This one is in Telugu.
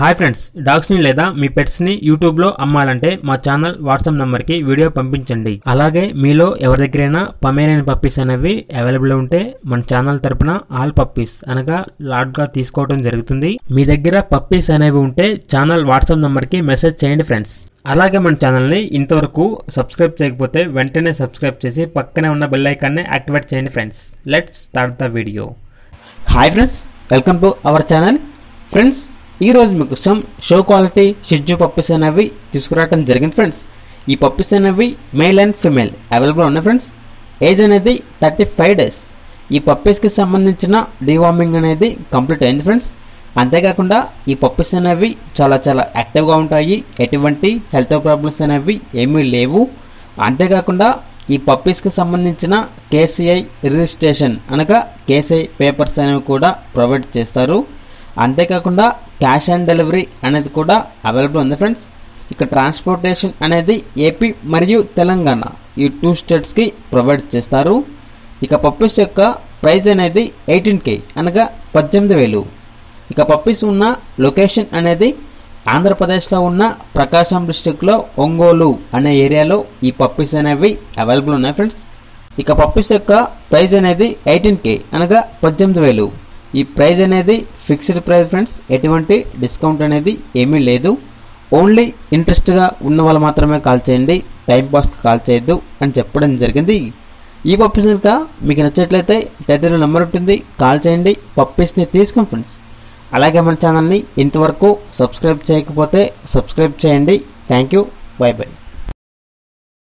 హాయ్ ఫ్రెండ్స్ డాగ్స్ని లేదా మీ పెట్స్ని యూట్యూబ్లో అమ్మాలంటే మా ఛానల్ వాట్సాప్ నెంబర్కి వీడియో పంపించండి అలాగే మీలో ఎవరి దగ్గరైనా పమేరియన్ పప్పీస్ అనేవి అవైలబుల్ ఉంటే మన ఛానల్ తరపున ఆల్ పప్పీస్ అనగా లాట్గా తీసుకోవడం జరుగుతుంది మీ దగ్గర పప్పీస్ అనేవి ఉంటే ఛానల్ వాట్సాప్ నెంబర్కి మెసేజ్ చేయండి ఫ్రెండ్స్ అలాగే మన ఛానల్ని ఇంతవరకు సబ్స్క్రైబ్ చేయకపోతే వెంటనే సబ్స్క్రైబ్ చేసి పక్కనే ఉన్న బెల్ ఐకాన్ని యాక్టివేట్ చేయండి friends let's start the video hi friends welcome to our channel friends ఈరోజు మీకోసం షో క్వాలిటీ షిడ్జు పప్పీస్ అనేవి తీసుకురావడం జరిగింది ఫ్రెండ్స్ ఈ పప్పీస్ అనేవి మేల్ అండ్ ఫిమేల్ అవైలబుల్ ఉన్నాయి ఫ్రెండ్స్ ఏజ్ అనేది థర్టీ ఫైవ్ డేస్ ఈ పప్పీస్కి సంబంధించిన డివార్మింగ్ అనేది కంప్లీట్ అయింది ఫ్రెండ్స్ అంతేకాకుండా ఈ పప్పీస్ అనేవి చాలా చాలా యాక్టివ్గా ఉంటాయి ఎటువంటి హెల్త్ ప్రాబ్లమ్స్ అనేవి ఏమీ లేవు అంతేకాకుండా ఈ పప్పీస్కి సంబంధించిన కేసీఐ రిజిస్ట్రేషన్ అనగా కేసీఐ పేపర్స్ అనేవి కూడా ప్రొవైడ్ చేస్తారు అంతేకాకుండా క్యాష్ ఆన్ డెలివరీ అనేది కూడా అవైలబుల్ ఉంది ఫ్రెండ్స్ ఇక ట్రాన్స్పోర్టేషన్ అనేది ఏపీ మరియు తెలంగాణ ఈ టూ స్టేట్స్కి ప్రొవైడ్ చేస్తారు ఇక పప్పీస్ యొక్క ప్రైస్ అనేది ఎయిటీన్ కే అనగా పద్దెనిమిది వేలు ఇక పప్పీస్ ఉన్న లొకేషన్ అనేది ఆంధ్రప్రదేశ్లో ఉన్న ప్రకాశం డిస్టిక్లో ఒంగోలు అనే ఏరియాలో ఈ పప్పీస్ అనేవి అవైలబుల్ ఉన్నాయి ఫ్రెండ్స్ ఇక పప్పీస్ యొక్క ప్రైస్ అనేది ఎయిటీన్ కే అనగా పద్దెనిమిది వేలు ఈ ప్రైస్ అనేది ఫిక్స్డ్ ప్రైస్ ఫ్రెండ్స్ ఎటువంటి డిస్కౌంట్ అనేది ఏమీ లేదు ఓన్లీ ఇంట్రెస్ట్గా ఉన్న వాళ్ళు మాత్రమే కాల్ చేయండి టైం పాస్కి కాల్ చేయొద్దు అని చెప్పడం జరిగింది ఈ పప్పీస్ కనుక మీకు నచ్చట్లయితే టైటిల్ నెంబర్ ఉంటుంది కాల్ చేయండి పప్పీస్ని తీసుకోండి ఫ్రెండ్స్ అలాగే మన ఛానల్ని ఇంతవరకు సబ్స్క్రైబ్ చేయకపోతే సబ్స్క్రైబ్ చేయండి థ్యాంక్ యూ బై బై